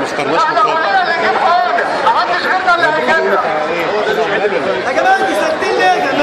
اخترناش احنا مخاطر كلنا اللي نجيب خالص ما حدش غيرنا اللي هيجيبنا يا جماعه انتوا ساكتين ليه يا جماعه